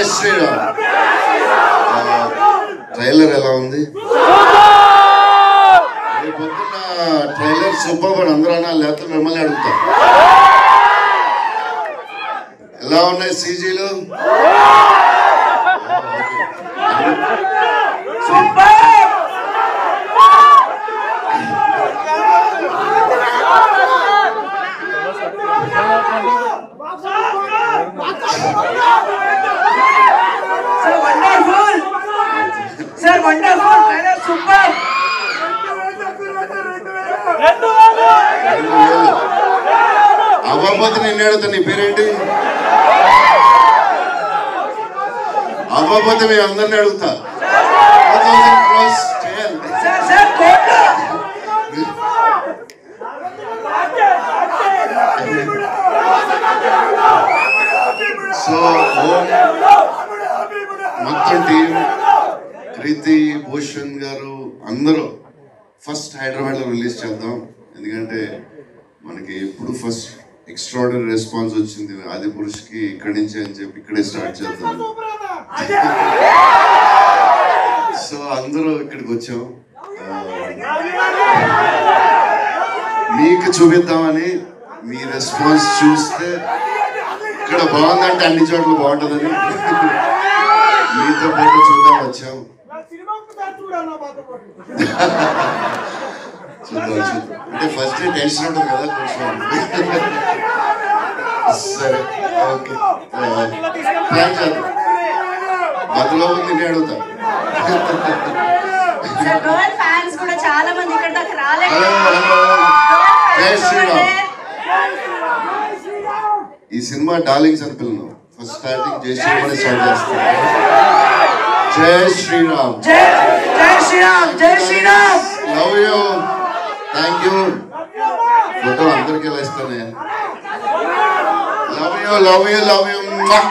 Sriram trailer ఎలా ఉంది రేపు పొద్దున్న ట్రైలర్ సూపర్ అని అందరూ అన్నా లేకపోతే మిమ్మల్ని అడుగుతా ఎలా ఉన్నాయి సీజీలు Sir, wonderful. Sir, wonderful. Trailer super. అవ్వకపోతే నిన్ను అడుగుతా నీ పేరేంటి అవ్వకపోతే మేము అందరిని అడుగుతా 1000 crores చేయాలి Sir, sir, కోట్లు. సో ఓం మొత్తం టీం కృతి భూషణ్ గారు అందరూ ఫస్ట్ హైదరాబాద్ లో రిలీజ్ చేద్దాం ఎందుకంటే మనకి ఎప్పుడు ఫస్ట్ ఎక్స్ట్రాడనరీ రెస్పాన్స్ వచ్చింది ఆది పురుషుకి ఇక్కడి నుంచి అని చెప్పి ఇక్కడే స్టార్ట్ చేద్దాం సో అందరూ ఇక్కడికి వచ్చాం ఆ, మీకు చూపిద్దామని మీ రెస్పాన్స్ చూస్తే ఇక్కడ బాగుందంటే అన్ని చోట్ల బాగుంటుందని మీతో పాటు చూద్దాం వచ్చాం చూద్దాం చూద్దాం అంటే ఫస్ట్ టెన్షన్ ఉంటుంది కదా కొంచెం సరే ఓకే ప్లాన్ చేద్దాం మధ్యలో నిన్నే అడుగుతా సార్ గర్ల్ ఫ్యాన్స్ కూడా చాలా మంది ఇక్కడ దాకా రాలేదు హలో హలో జై శ్రీరామ్ ఈ సినిమా డార్లింగ్స్ అని పిల్లలు ఫస్ట్ స్టార్టింగ్ జై శ్రీరామ్ స్టార్ట్ చేస్తాం జై శ్రీరామ్ జై జై శ్రీరామ్ జై Shriram love you thank you photo అందరికి ఇలా ఇస్తానే love you love you love you